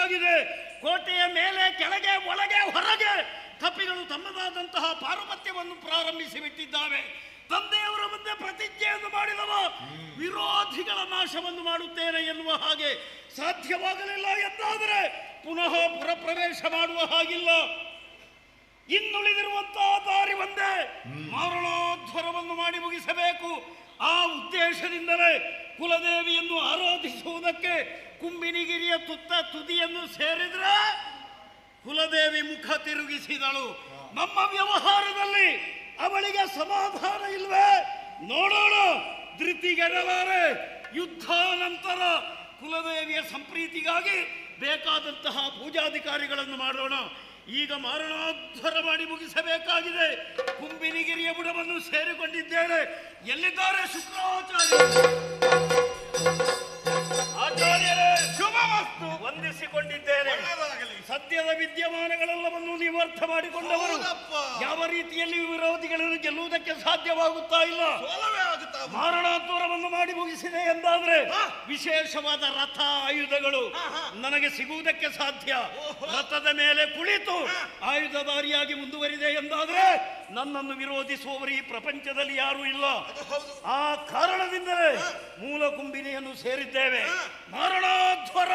ಸರಿಯಾಗಿದೆ ಕೋಟೆಯ ಮೇಲೆ ಕೆಳಗೆ ಒಳಗೆ ಹೊರಗೆ ಕಪಿಗಳು ತಮ್ಮದಾದಂತಹ ಪಾರುಪತ್ಯವನ್ನು ಪ್ರಾರಂಭಿಸಿ ಬಿಟ್ಟಿದ್ದಾವೆ ತಂದೆಯವರ ಮುಂದೆ ಪ್ರತಿಜ್ಞೆಯನ್ನು ಮಾಡಿದವ ವಿರೋಧಿಗಳ ನಾಶವನ್ನು ಮಾಡುತ್ತೇನೆ ಎನ್ನುವ ಹಾಗೆ ಸಾಧ್ಯವಾಗಲಿಲ್ಲ ಎಂದಾದರೆ ಪುನಃ ಪುರಪ್ರವೇಶ ಮಾಡುವ ಹಾಗಿಲ್ಲ ಇನ್ನುಳಿದಿರುವಂತಹ ದಾರಿ ಒಂದೇ ಮಾರಣೋದ್ಧರವನ್ನು ಮಾಡಿ ಮುಗಿಸಬೇಕು ಆ ಉದ್ದೇಶದಿಂದಲೇ ಕುಲದೇವಿಯನ್ನು ಆರಾಧಿಸುವುದಕ್ಕೆ ಕುಂಬಿನಿಗಿರಿಯ ತುತ್ತ ತುದಿಯನ್ನು ಸೇರಿದ್ರೆ ಕುಲದೇವಿ ಮುಖ ತಿರುಗಿಸಿದಳು ನಮ್ಮ ವ್ಯವಹಾರದಲ್ಲಿ ಅವಳಿಗೆ ಸಮಾಧಾನ ಇಲ್ವೇ ನೋಡೋಣ ಧೃತಿಗೆಡಲಾರೆ ಯುದ್ಧಾನಂತರ ಕುಲದೇವಿಯ ಸಂಪ್ರೀತಿಗಾಗಿ ಬೇಕಾದಂತಹ ಪೂಜಾಧಿಕಾರಿಗಳನ್ನು ಮಾಡೋಣ ಈಗ ಮಾರಣೋದ್ಧರ ಮಾಡಿ ಮುಗಿಸಬೇಕಾಗಿದೆ ಕುಂಬಿನಿಗಿರಿಯ ಬುಡವನ್ನು ಸೇರಿಕೊಂಡಿದ್ದೇನೆ ಎಲ್ಲಿದ್ದಾರೆ ಶುಕ್ರಾಚಾರ್ಯ ಆಚಾರ್ಯರೇ ಶುಭವಸ್ತು ವಂದಿಸಿಕೊಂಡಿದ್ದೇನೆ ಒಳ್ಳೆಯದಾಗಲಿ ಸದ್ಯದ ವಿದ್ಯಮಾನಗಳೆಲ್ಲವನ್ನು ನೀವು ಅರ್ಥ ಮಾಡಿಕೊಂಡವರು ಹೌದಪ್ಪ. ಯಾವ ರೀತಿಯಲ್ಲಿ ವಿರೋಧಿಗಳನ್ನು ಗೆಲ್ಲುವುದಕ್ಕೆ ಸಾಧ್ಯವಾಗುತ್ತಾ ಇಲ್ಲ ಸೋಲವೇ ಆಗುತ್ತಾ ಉಂಟು. ಮಾರಣಾಂತರವನ್ನು ಮಾಡಿ ಮುಗಿಸಿದೆ ಎಂದಾದ್ರೆ ಹಾ. ವಿಶೇಷವಾದ ರಥ ಆಯುಧಗಳು ಹಾ, ಹಾ. ನನಗೆ ಸಿಗುವುದಕ್ಕೆ ಸಾಧ್ಯ ಓಹೋ. ರಥದ ಮೇಲೆ ಕುಳಿತು ಹಾ. ಆಯುಧಧಾರಿಯಾಗಿ ಮುಂದುವರಿದೆ ಎಂದಾದ್ರೆ ನನ್ನನ್ನು ವಿರೋಧಿಸುವವರು ಈ ಪ್ರಪಂಚದಲ್ಲಿ ಯಾರೂ ಇಲ್ಲ ಅದು ಹೌದು ಆ ಕಾರಣದಿಂದಲೇ ಮೂಲ ಕುಂಬಿನಿಯನ್ನು ಸೇರಿದ್ದೇವೆ ಮಾರಣಾಧ್ವರ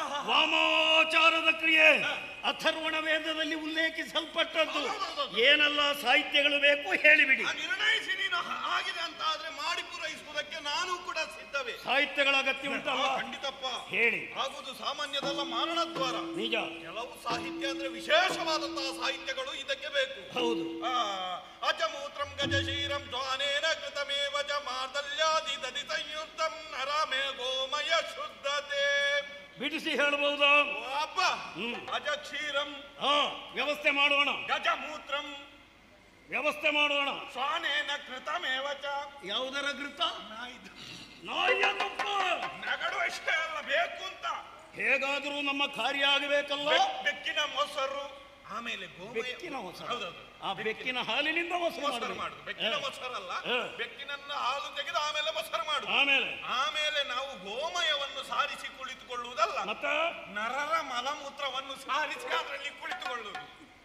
ವಾಮಾಚಾರದ ಕ್ರಿಯೆ ಅಥರ್ವಣ ವೇದದಲ್ಲಿ ಉಲ್ಲೇಖಿಸಲ್ಪಟ್ಟದ್ದು ಏನೆಲ್ಲ ಸಾಹಿತ್ಯಗಳು ಬೇಕು ಹೇಳಿಬಿಡಿ ಆ ನಿರ್ಣಯಿಸಿ ನೀನು ಆಗಿದೆ ಅಂತ ಆದ್ರೆ ಮಾಡಿ ಪೂರೈಸುವುದಕ್ಕೆ ನಾನು ಕೂಡ ಸಿದ್ಧವೇ ಸಾಹಿತ್ಯಗಳ ಅಗತ್ಯ ಉಂಟಲ್ಲ ಆ, ಖಂಡಿತಪ್ಪ ಹೇಳಿ ಆಗುವುದು ಸಾಮಾನ್ಯದಲ್ಲ ಮಾರಣದ್ವಾರ ನಿಜ ಕೆಲವು ಸಾಹಿತ್ಯ ಅಂದ್ರೆ ವಿಶೇಷವಾದಂತಹ ಸಾಹಿತ್ಯಗಳು ಇದಕ್ಕೆ ಬೇಕು ಹೌದು ಆ, ಅಜಮೂತ್ರಂ ಗಜಶೀರಂ ಜ್ವಾನೇನ ಕೃತಮೇವ ಚ ಮಾರ್ದಲ್ಯಾದಿ ದದಿ ಸಂಯುಕ್ತಂ ನರಮೇ ಗೋಮಯ ಶುದ್ಧತೆ ಬಿಡಿಸಿ ಹೇಳಬಹುದಾ ಅಪ್ಪ ಹ್ಮ್. ಅಜಕ್ಷೀರಂ ಹಾ ವ್ಯವಸ್ಥೆ ಮಾಡೋಣ ಗಜಮೂತ್ರಂ ವ್ಯವಸ್ಥೆ ಮಾಡೋಣ ಸ್ವಾನೇನ ಕೃತಮೇವ ಚ ಯಾವುದರ ಗೃತ ನಾಯಿದು ನಾಯನಪ್ಪ ನಗಡು ಅಷ್ಟೇ ಅಲ್ಲ ಬೇಕು ಅಂತ ಹೇಗಾದರೂ ನಮ್ಮ ಕಾರ್ಯ ಆಗಬೇಕಲ್ಲ ಬೆಕ್- ಬೆಕ್ಕಿನ ಮೊಸರು ಆಮೇಲೆ ಗೋಮಯ ಬೆಕ್ಕಿನ ಮೊಸರು ಹೌದೌದು ಆ ಬೆಕ್ಕಿನ ಹಾಲಿನಿಂದ ಮೊಸರು ಮೊಸರು ಮಾಡಬೇಕು. ಮಾಡುದು ಬೆಕ್ಕಿನ ಹ. ಮೊಸರಲ್ಲ ಹ. ಬೆಕ್ಕಿನನ್ನ ಹಾಲು ತೆಗೆದು ಆಮೇಲೆ ಮೊಸರು ಮಾಡುದು ಆಮೇಲೆ ಆಮೇಲೆ ನಾವು ಗೋಮಯವನ್ನು ಸಾರಿಸಿ ಕುಳಿತುಕೊಳ್ಳುವುದಲ್ಲ ಮತ್ತೆ ನರರ ಮಲಮೂತ್ರವನ್ನು ಸಾರಿಸಿ ಅದರಲ್ಲಿ ಕುಳಿತುಕೊಳ್ಳುವುದು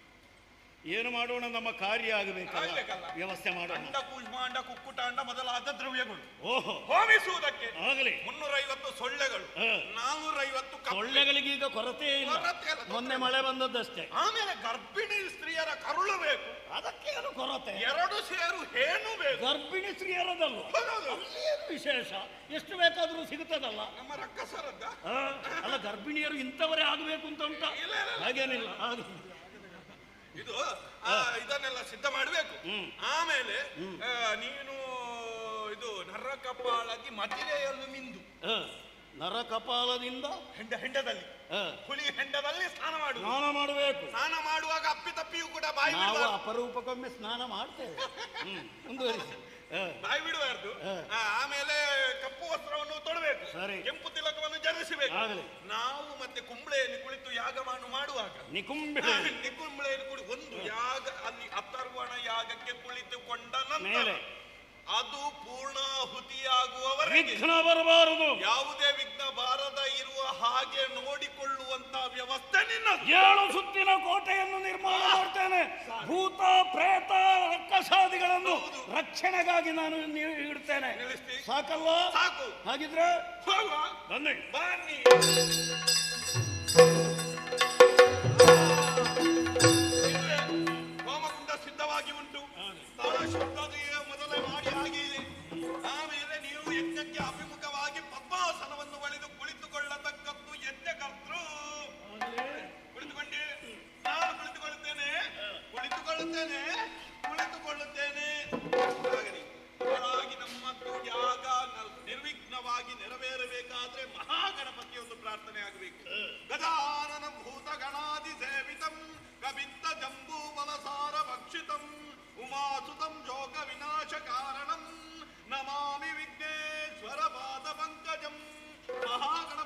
ಏನು ಮಾಡೋಣ ನಮ್ಮ ಕಾರ್ಯ ಆಗಬೇಕಲ್ಲ ಆಗ್ಬೇಕಲ್ಲ. ವ್ಯವಸ್ಥೆ ಮಾಡೋಣ ಅಂಡ ಕೂಷ್ಮಾಂಡ ಕುಕ್ಕುಟಾಂಡ ಮೊದಲಾದ ದ್ರವ್ಯಗಳು ಓಹೋ ಹೋಮಿಸುವುದಕ್ಕೆ ಆಗಲಿ ಮುನ್ನೂರೈವತ್ತು ಸೊಳ್ಳೆಗಳು ಹ. ನಾನೂರೈವತ್ತು ಕಪ್ಪೆ. ಸೊಳ್ಳೆಗಳಿಗೀಗ ಕೊರತೆ ಇಲ್ಲ ಕೊರತೆ ಇಲ್ಲ. ಮೊನ್ನೆ ಮಳೆ ಬಂದದ್ದಷ್ಟೇ ಆಮೇಲೆ ಗರ್ಭಿಣಿ ಸ್ತ್ರೀಯರ ಕರುಳು ಬೇಕು ಅದಕ್ಕೇನು ಕೊರತೆ ಎರಡು ಸೇರು ಹೇನು ಬೇಕು ಗರ್ಭಿಣಿ ಸ್ತ್ರೀಯರದಲ್ಲ ಹೌದೌದು. ಅಲ್ಲೇನು ವಿಶೇಷ ಎಷ್ಟು ಬೇಕಾದರೂ ಸಿಗುತ್ತದಲ್ಲ ನಮ್ಮ ರಕ್ಕಸರದ್ದ ಆ, ಅಲ್ಲ ಗರ್ಭಿಣಿಯರು ಇಂಥವರೇ ಆಗಬೇಕು ಅಂತ ಉಂಟ ಇಲ್ಲ, ಇಲ್ಲ. ಹಾಗೇನಿಲ್ಲ ಹಾಗೆ ಇದು ಆ, ಇದನ್ನೆಲ್ಲ ಸಿದ್ಧ ಮಾಡಬೇಕು ಹ್ಮ್. ಆಮೇಲೆ ಆ, ನೀನು ಇದು ನರ್ರ ಕಪ್ಪಾಳಾಗಿ ಮದಿರೆಯನ್ನು ಮಿಂದು ಆ, ನರ ಕಪಾಲದಿಂದ ಹೆಂಡ ಹೆಂಡದಲ್ಲಿ ಆ, ಹುಲಿ ಹೆಂಡದಲ್ಲಿ ಸ್ನಾನ ಮಾಡುದು ಸ್ನಾನ ಮಾಡಬೇಕು ಸ್ನಾನ ಮಾಡುವಾಗ ಅಪ್ಪಿತಪ್ಪಿಯೂ ಕೂಡ ಬಾಯಿ ನಾವು ಬಿಡಬಾರ್ದು ಅಪರೂಪಕ್ಕೊಮ್ಮೆ ಸ್ನಾನ ಮಾಡ್ತೇವೆ ಹ್ಮ್ ಮುಂದುವರಿಸಿ ಆ, ಬಾಯಿ ಬಿಡಬಾರ್ದು ಹ. ಆ, ಆಮೇಲೆ ಕಪ್ಪು ವಸ್ತ್ರವನ್ನು ತೊಡಬೇಕು ಸರಿ. ಕೆಂಪು ತಿಲಕವನ್ನು ಜರಿಸಬೇಕು ಆಗಲಿ. ನಾವು ಮತ್ತೆ ಕುಂಬಳೆಯಲ್ಲಿ ಕುಳಿತು ಯಾಗವನ್ನು ಮಾಡುವಾಗ ನಿಕುಂಬಿಳೆ ನಿಕುಂಬಳೆಯಲ್ಲಿ ಕುಳಿ ಒಂದು ಯಾಗ ಅಲ್ಲಿ ಅಥರ್ವಣ ಯಾಗಕ್ಕೆ ಕುಳಿತುಕೊಂಡ ನಂತರ ಮೇಲೆ. ಅದು ಪೂರ್ಣಾಹುತಿಯಾಗುವವರೆಗೆ ವಿಘ್ನ ಬರಬಾರದು ಯಾವುದೇ ವಿಘ್ನ ಬಾರದ ಇರುವ ಹಾಗೆ ನೋಡಿಕೊಳ್ಳುವಂತ ವ್ಯವಸ್ಥೆ ನಿನ್ನ ಏಳು ಸುತ್ತಿನ ಕೋಟೆಯನ್ನು ನಿರ್ಮಾಣ ಮಾಡ್ತೇನೆ ಭೂತ ಪ್ರೇತ ರಕ್ಕಸಾದಿಗಳನ್ನು ಹೌದು. ರಕ್ಷಣೆಗಾಗಿ ನಾನು ನೀವು ಇಡ್ತೇನೆ ನಿಲ್ಲಿಸ್ತಿ? ಸಾಕಲ್ಲ ಸಾಕು ಹಾಗಿದ್ರೆ ಹೋಗುವ ಬನ್ನಿ ಬನ್ನಿ ಇಲ್ಲೇ ಹೋಮಕುಂಡ ಸಿದ್ಧವಾಗಿ ಉಂಟು ಸ್ಥಳ ಶುದ್ಧತೆಯ ಮೊದಲೇ ಮಾಡಿ ಆಗಿದೆ ಆಮೇಲೆ ನೀವು ಯಜ್ಞಕ್ಕೆ ಅಭಿಮುಖವಾಗಿ ಪದ್ಮಾಸನವನ್ನು ಬಳಿದು ಕುಳಿತುಕೊಳ್ಳತಕ್ಕದ್ದು ಯಜ್ಞಕರ್ತೃ ಕುಳಿತುಕೊಂಡಿ ನಾನು ಕುಳಿತುಕೊಳ್ಳುತ್ತೇನೆ ಕುಳಿತುಕೊಳ್ಳುತ್ತೇನೆ ಕುಳಿತುಕೊಳ್ಳುತ್ತೇನೆ ಹಾಗಲಿ ಹಾಗಾಗಿ ನಮ್ಮ ಯಾಗ ನ- ನಿರ್ವಿಘ್ನವಾಗಿ ನೆರವೇರಬೇಕಾದ್ರೆ ಮಹಾಗಣಪತಿಯೊಂದು ಪ್ರಾರ್ಥನೆ ಆಗಬೇಕು ಗಜಾನನ ಭೂತ ಗಣಾದಿ ಸೇವಿತಂ ಕವಿತ್ತ ಜಂಬೂ ಬಲಸಾರ ಭಕ್ಷಿತಂ ಉಮಾಸುತಂ ಶೋಕ ವಿನಾಶ ಕಾರಣಂ ನಮಾಮಿ ವಿಘ್ನೇಶ್ವರ ಪಾದ ಪಂಕಜಂ ಮಹಾಗಣಪತಿ